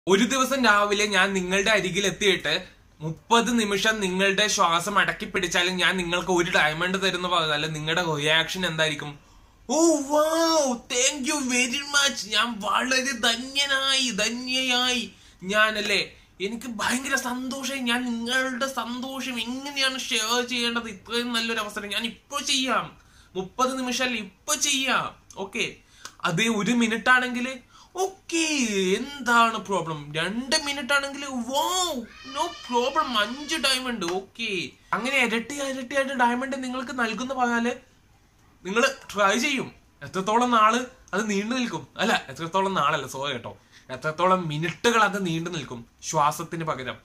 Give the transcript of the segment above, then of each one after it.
ഒരു ദിവസം രാവിലെ ഞാൻ നിങ്ങളുടെ അരികിൽ എത്തിയിട്ട് മുപ്പത് നിമിഷം നിങ്ങളുടെ ശ്വാസം അടക്കി പിടിച്ചാലും ഞാൻ നിങ്ങൾക്ക് ഒരു ഡയമണ്ട് തരുന്ന പറഞ്ഞാൽ നിങ്ങളുടെ റിയാക്ഷൻ എന്തായിരിക്കും oh wow thank you very much ഞാൻ വളരെ ധന്യനായി ധന്യയായി ഞാനല്ലേ എനിക്ക് ഭയങ്കര സന്തോഷമായി ഞാൻ നിങ്ങളുടെ സന്തോഷം എങ്ങനെയാണ് ഷെയർ ചെയ്യേണ്ടത് ഇത്രയും നല്ലൊരു അവസരം ഞാൻ ഇപ്പൊ ചെയ്യാം മുപ്പത് നിമിഷം ഇപ്പൊ ചെയ്യാം ഓക്കെ അതേ ഒരു മിനിറ്റ് ആണെങ്കിൽ ഓക്കെ എന്താണ് പ്രോബ്ലം രണ്ട് മിനിറ്റ് ആണെങ്കിൽ വാവ് നോ പ്രോബ്ലം അഞ്ച് ഡയമണ്ട് ഓക്കെ അങ്ങനെ ഇരട്ടി ഇരട്ടിയായിട്ട് ഡയമണ്ട് നിങ്ങൾക്ക് നൽകുന്ന പറഞ്ഞാല് നിങ്ങൾ ട്രൈ ചെയ്യും എത്രത്തോളം നാള് അത് നീണ്ടു നിൽക്കും അല്ല എത്രത്തോളം നാളല്ല സോറി കേട്ടോ എത്രത്തോളം മിനിറ്റുകൾ അത് നീണ്ടു നിൽക്കും ശ്വാസത്തിന് പകരം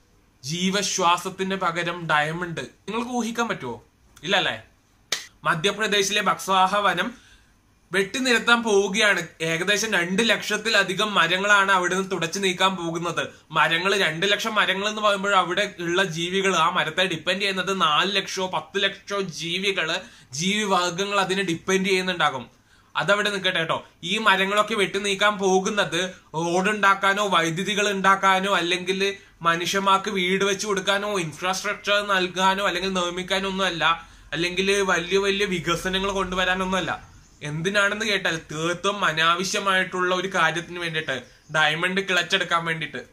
ജീവശ്വാസത്തിന് പകരം ഡയമണ്ട് നിങ്ങൾക്ക് ഊഹിക്കാൻ പറ്റുമോ ഇല്ല അല്ലേ മധ്യപ്രദേശിലെ ബക്സാഹ വനം വെട്ടി നിരത്താൻ പോവുകയാണ് ഏകദേശം രണ്ട് ലക്ഷത്തിലധികം മരങ്ങളാണ് അവിടെ നിന്ന് തുടച്ചു നീക്കാൻ പോകുന്നത് മരങ്ങൾ രണ്ട് ലക്ഷം മരങ്ങൾ എന്ന് പറയുമ്പോൾ അവിടെ ഉള്ള ജീവികൾ ആ മരത്തെ ഡിപ്പെൻഡ് ചെയ്യുന്നത് നാല് ലക്ഷമോ പത്ത് ലക്ഷമോ ജീവികള് ജീവിവർഗങ്ങൾ അതിനെ ഡിപ്പെൻഡ് ചെയ്യുന്നുണ്ടാകും അതവിടെ നിൽക്കട്ടെ കേട്ടോ ഈ മരങ്ങളൊക്കെ വെട്ടി നീക്കാൻ പോകുന്നത് റോഡ് ഉണ്ടാക്കാനോ വൈദ്യുതികൾ ഉണ്ടാക്കാനോ അല്ലെങ്കിൽ മനുഷ്യന്മാർക്ക് വീട് വെച്ച് കൊടുക്കാനോ ഇൻഫ്രാസ്ട്രക്ചർ നൽകാനോ അല്ലെങ്കിൽ നിർമ്മിക്കാനോ ഒന്നുമല്ല അല്ലെങ്കിൽ വലിയ വലിയ വികസനങ്ങൾ കൊണ്ടുവരാനൊന്നുമല്ല എന്തിനാണെന്ന് കേട്ടാൽ തീർത്തും അനാവശ്യമായിട്ടുള്ള ഒരു കാര്യത്തിന് വേണ്ടിയിട്ട് ഡയമണ്ട് കിളച്ചെടുക്കാൻ വേണ്ടിയിട്ട്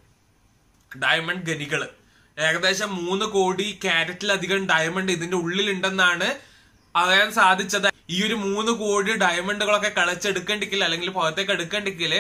ഡയമണ്ട് ഗനികള് ഏകദേശം മൂന്ന് കോടി ക്യാരറ്റിലധികം ഡയമണ്ട് ഇതിന്റെ ഉള്ളിലുണ്ടെന്നാണ് അറിയാൻ സാധിച്ചത് ഈ ഒരു മൂന്ന് കോടി ഡയമണ്ടുകളൊക്കെ കളച്ചെടുക്കണ്ടെങ്കിൽ അല്ലെങ്കിൽ പുറത്തേക്ക് എടുക്കണ്ടെങ്കിൽ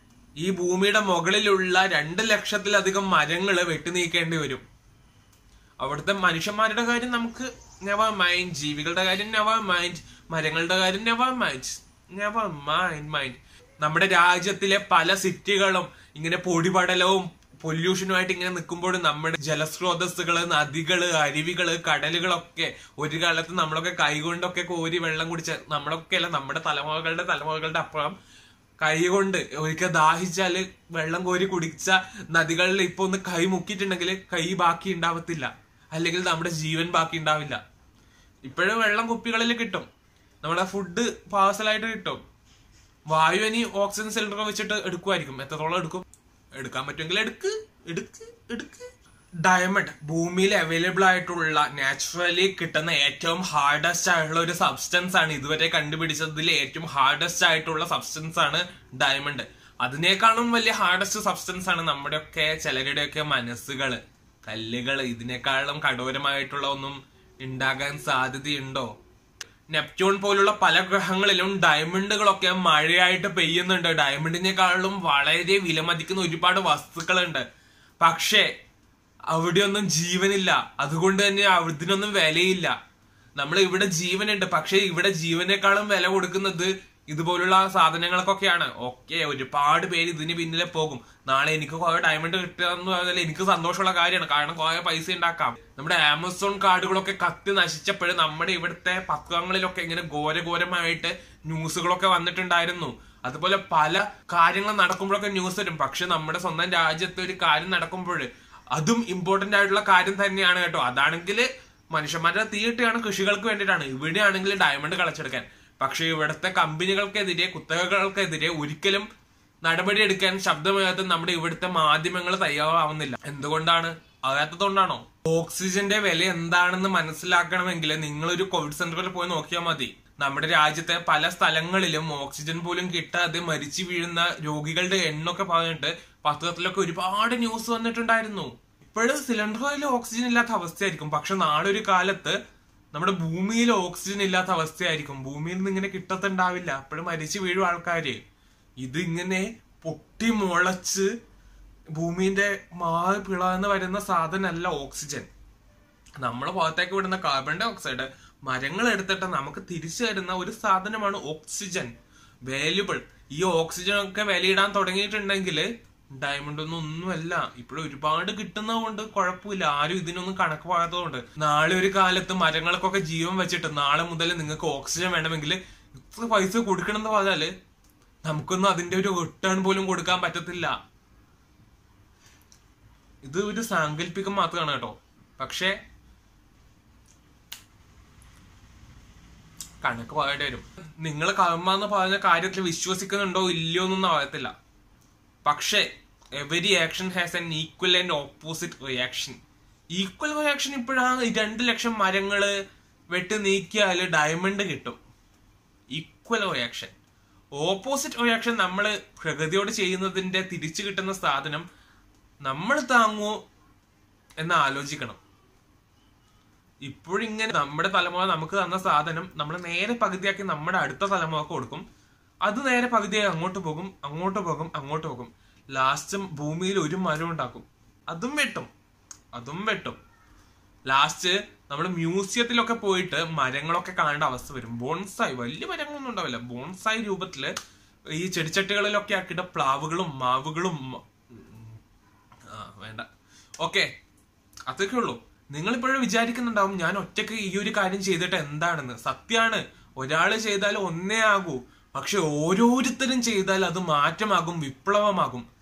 ഈ ഭൂമിയുടെ മുകളിലുള്ള രണ്ട് ലക്ഷത്തിലധികം മരങ്ങള് വെട്ടി നീക്കേണ്ടി വരും അവിടുത്തെ മനുഷ്യന്മാരുടെ കാര്യം നമുക്ക് നെവർ മൈൻഡ് ജീവികളുടെ കാര്യം നെവർ മൈൻഡ് മരങ്ങളുടെ കാര്യം never mind never mind mind നമ്മുടെ രാജ്യത്തിലെ പല സിറ്റികളും ഇങ്ങനെ പൊടിപടലവും പൊല്യൂഷനുമായിട്ട് ഇങ്ങനെ നിൽക്കുമ്പോൾ നമ്മുടെ ജലസ്രോതസ്സുകള് നദികള് അരുവികള് കടലുകളൊക്കെ ഒരു കാലത്ത് നമ്മളൊക്കെ കൈകൊണ്ടൊക്കെ കോരി വെള്ളം കുടിച്ച നമ്മളൊക്കെ അല്ല നമ്മുടെ തലമുറകളുടെ തലമുറകളുടെ അപ്പുറം കൈകൊണ്ട് ഒരിക്കൽ ദാഹിച്ചാല് വെള്ളം കോരി കുടിച്ച നദികളിൽ ഇപ്പൊ ഒന്ന് കൈ മുക്കിയിട്ടുണ്ടെങ്കിൽ കൈ ബാക്കി ഉണ്ടാവത്തില്ല അല്ലെങ്കിൽ നമ്മുടെ ജീവൻ ബാക്കി ഉണ്ടാവില്ല ഇപ്പോഴും വെള്ളം കുപ്പികളിൽ കിട്ടും നമ്മുടെ ഫുഡ് പാഴ്സലായിട്ട് കിട്ടും വായു ഇനി ഓക്സിജൻ സിലിണ്ടർ വെച്ചിട്ട് എടുക്കുമായിരിക്കും എത്രത്തോളം എടുക്കും എടുക്കാൻ പറ്റുമെങ്കിൽ എടുക്ക് എടുക്ക് എടുക്ക് ഡയമണ്ട് ഭൂമിയിൽ അവൈലബിൾ ആയിട്ടുള്ള നാച്ചുറലി കിട്ടുന്ന ഏറ്റവും ഹാർഡസ്റ്റ് ആയിട്ടുള്ള ഒരു സബ്സ്റ്റൻസ് ആണ് ഇതുവരെ കണ്ടുപിടിച്ചതിൽ ഏറ്റവും ഹാർഡസ്റ്റ് ആയിട്ടുള്ള സബ്സ്റ്റൻസ് ആണ് ഡയമണ്ട് അതിനേക്കാളും വലിയ ഹാർഡസ്റ്റ് സബ്സ്റ്റൻസ് ആണ് നമ്മുടെയൊക്കെ ചിലരുടെയൊക്കെ മനസ്സുകള് കല്ലുകൾ ഇതിനേക്കാളും കഠോരമായിട്ടുള്ള ഒന്നും ഉണ്ടാകാൻ സാധ്യതയുണ്ടോ നെപ്റ്റ്യൂൺ പോലുള്ള പല ഗ്രഹങ്ങളിലും ഡയമണ്ടുകളൊക്കെ മഴയായിട്ട് പെയ്യുന്നുണ്ട് ഡയമണ്ടിനേക്കാളും വളരെ വിലമതിക്കുന്ന ഒരുപാട് വസ്തുക്കളുണ്ട് പക്ഷേ അവിടെയൊന്നും ജീവനില്ല അതുകൊണ്ട് തന്നെ അതിനൊന്നും വിലയില്ല നമ്മൾ ഇവിടെ ജീവനുണ്ട് പക്ഷെ ഇവിടെ ജീവനേക്കാളും വില കൊടുക്കുന്നത് ഇതുപോലുള്ള സാധനങ്ങൾക്കൊക്കെയാണ് ഓക്കെ ഒരുപാട് പേര് ഇതിന് പിന്നിലെ പോകും നാളെ എനിക്ക് കുറെ ഡയമണ്ട് കിട്ടുക എന്ന് പറഞ്ഞാൽ എനിക്ക് സന്തോഷമുള്ള കാര്യമാണ് കാരണം കുറെ പൈസ ഉണ്ടാക്കാം നമ്മുടെ ആമസോൺ കാർഡുകളൊക്കെ കത്തി നശിച്ചപ്പോൾ നമ്മുടെ ഇവിടുത്തെ പത്രങ്ങളിലൊക്കെ ഇങ്ങനെ ഘോരഘോരമായിട്ട് ന്യൂസുകളൊക്കെ വന്നിട്ടുണ്ടായിരുന്നു അതുപോലെ പല കാര്യങ്ങൾ നടക്കുമ്പോഴൊക്കെ ന്യൂസ് വരും പക്ഷെ നമ്മുടെ സ്വന്തം രാജ്യത്ത് ഒരു കാര്യം നടക്കുമ്പോൾ അതും ഇമ്പോർട്ടന്റ് ആയിട്ടുള്ള കാര്യം തന്നെയാണ് കേട്ടോ അതാണെങ്കിൽ മനുഷ്യന്മാരുടെ തീയിട്ടാണ് കൃഷികൾക്ക് വേണ്ടിയിട്ടാണ് ഇവിടെയാണെങ്കിൽ ഡയമണ്ട് കളച്ചെടുക്കാൻ പക്ഷെ ഇവിടുത്തെ കമ്പനികൾക്കെതിരെ കുത്തകകൾക്കെതിരെ ഒരിക്കലും നടപടി എടുക്കാൻ ശബ്ദമുയർത്താൻ നമ്മുടെ ഇവിടുത്തെ മാധ്യമങ്ങൾ തയ്യാറാവുന്നില്ല എന്തുകൊണ്ടാണ് അറിയാത്തതുകൊണ്ടാണോ ഓക്സിജന്റെ വില എന്താണെന്ന് മനസ്സിലാക്കണമെങ്കിൽ നിങ്ങളൊരു കോവിഡ് സെന്ററിൽ പോയി നോക്കിയാൽ മതി നമ്മുടെ രാജ്യത്തെ പല സ്ഥലങ്ങളിലും ഓക്സിജൻ പോലും കിട്ടാതെ മരിച്ചു വീഴുന്ന രോഗികളുടെ എണ്ണൊക്കെ പറഞ്ഞിട്ട് പത്രത്തിലൊക്കെ ഒരുപാട് ന്യൂസ് വന്നിട്ടുണ്ടായിരുന്നു ഇപ്പോഴും സിലിണ്ടറിൽ ഓക്സിജൻ ഇല്ലാത്ത അവസ്ഥയായിരിക്കും പക്ഷെ നാളെ ഒരു കാലത്ത് നമ്മുടെ ഭൂമിയിൽ ഓക്സിജൻ ഇല്ലാത്ത അവസ്ഥയായിരിക്കും ഭൂമിയിൽ നിന്ന് ഇങ്ങനെ കിട്ടത്തുണ്ടാവില്ല അപ്പോഴും മരിച്ചു വീഴും ആൾക്കാര് ഇത് ഇങ്ങനെ പൊട്ടി മുളച്ച് ഭൂമിന്റെ മാറി പിളർന്ന് വരുന്ന സാധനമല്ല ഓക്സിജൻ നമ്മൾ പുറത്തേക്ക് വിടുന്ന കാർബൺ ഡൈ ഓക്സൈഡ് മരങ്ങൾ എടുത്തിട്ട് നമുക്ക് തിരിച്ചു തരുന്ന ഒരു സാധനമാണ് ഓക്സിജൻ വാല്യുബിൾ ഈ ഓക്സിജൻ ഒക്കെ വിലയിടാൻ തുടങ്ങിയിട്ടുണ്ടെങ്കിൽ ഡയമണ്ട് ഒന്നും ഒന്നുമല്ല ഇപ്പോഴും ഒരുപാട് കിട്ടുന്നതുകൊണ്ട് കുഴപ്പമില്ല ആരും ഇതിനൊന്നും കണക്ക് പറയാത്തതുകൊണ്ട് നാളെ ഒരു കാലത്ത് മരങ്ങൾക്കൊക്കെ ജീവൻ വെച്ചിട്ട് നാളെ മുതൽ നിങ്ങൾക്ക് ഓക്സിജൻ വേണമെങ്കിൽ ഇത്ര പൈസ കൊടുക്കണം എന്ന് പറഞ്ഞാല് നമുക്കൊന്നും അതിന്റെ ഒരു റിട്ടേൺ പോലും കൊടുക്കാൻ പറ്റത്തില്ല ഇത് ഒരു സാങ്കല്പികം മാത്രമാണ് കേട്ടോ പക്ഷേ കണക്ക് പറയേണ്ടി വരും നിങ്ങൾ കർമ്മ എന്ന് പറഞ്ഞ കാര്യത്തിൽ വിശ്വസിക്കുന്നുണ്ടോ ഇല്ലയോ എന്നൊന്നും അറിയത്തില്ല പക്ഷേ every action has an equal and opposite reaction equal reaction ഇപ്പോഴാണ് രണ്ട് ലക്ഷം മരങ്ങള് വെട്ടി നീക്കിയാല് ഡയമണ്ട് കിട്ടും ഈക്വൽ റിയാക്ഷൻ ഓപ്പോസിറ്റ് റിയാക്ഷൻ നമ്മൾ പ്രകൃതിയോട് ചെയ്യുന്നതിന്റെ തിരിച്ചു കിട്ടുന്ന സാധനം നമ്മൾ താങ്ങുമോ എന്ന് ആലോചിക്കണം ഇപ്പോഴിങ്ങനെ നമ്മുടെ തലമുറ നമുക്ക് തന്ന സാധനം നമ്മൾ നേരെ പകുതിയാക്കി നമ്മുടെ അടുത്ത തലമുറക്ക് കൊടുക്കും അത് നേരെ പകുതിയായി അങ്ങോട്ട് പോകും അങ്ങോട്ട് പോകും അങ്ങോട്ട് പോകും ലാസ്റ്റ് ഭൂമിയിൽ ഒരു മരം ഉണ്ടാക്കും അതും വെട്ടും അതും വെട്ടും ലാസ്റ്റ് നമ്മൾ മ്യൂസിയത്തിലൊക്കെ പോയിട്ട് മരങ്ങളൊക്കെ കാണേണ്ട അവസ്ഥ വരും ബോൺസായി വലിയ മരങ്ങളൊന്നും ഉണ്ടാവില്ല ബോൺസായി രൂപത്തില് ഈ ചെടിച്ചട്ടികളിലൊക്കെ ആക്കിയിട്ട് പ്ലാവുകളും മാവുകളും മ- ആ വേണ്ട ഓക്കെ അതൊക്കെ ഉള്ളൂ നിങ്ങൾ ഇപ്പോഴും വിചാരിക്കുന്നുണ്ടാവും ഞാൻ ഒറ്റയ്ക്ക് ഈ ഒരു കാര്യം ചെയ്തിട്ട് എന്താണെന്ന് സത്യാണ് ഒരാള് ചെയ്താൽ ഒന്നേ ആകൂ പക്ഷെ ഓരോരുത്തരും ചെയ്താൽ അത് മാറ്റമാകും വിപ്ലവമാകും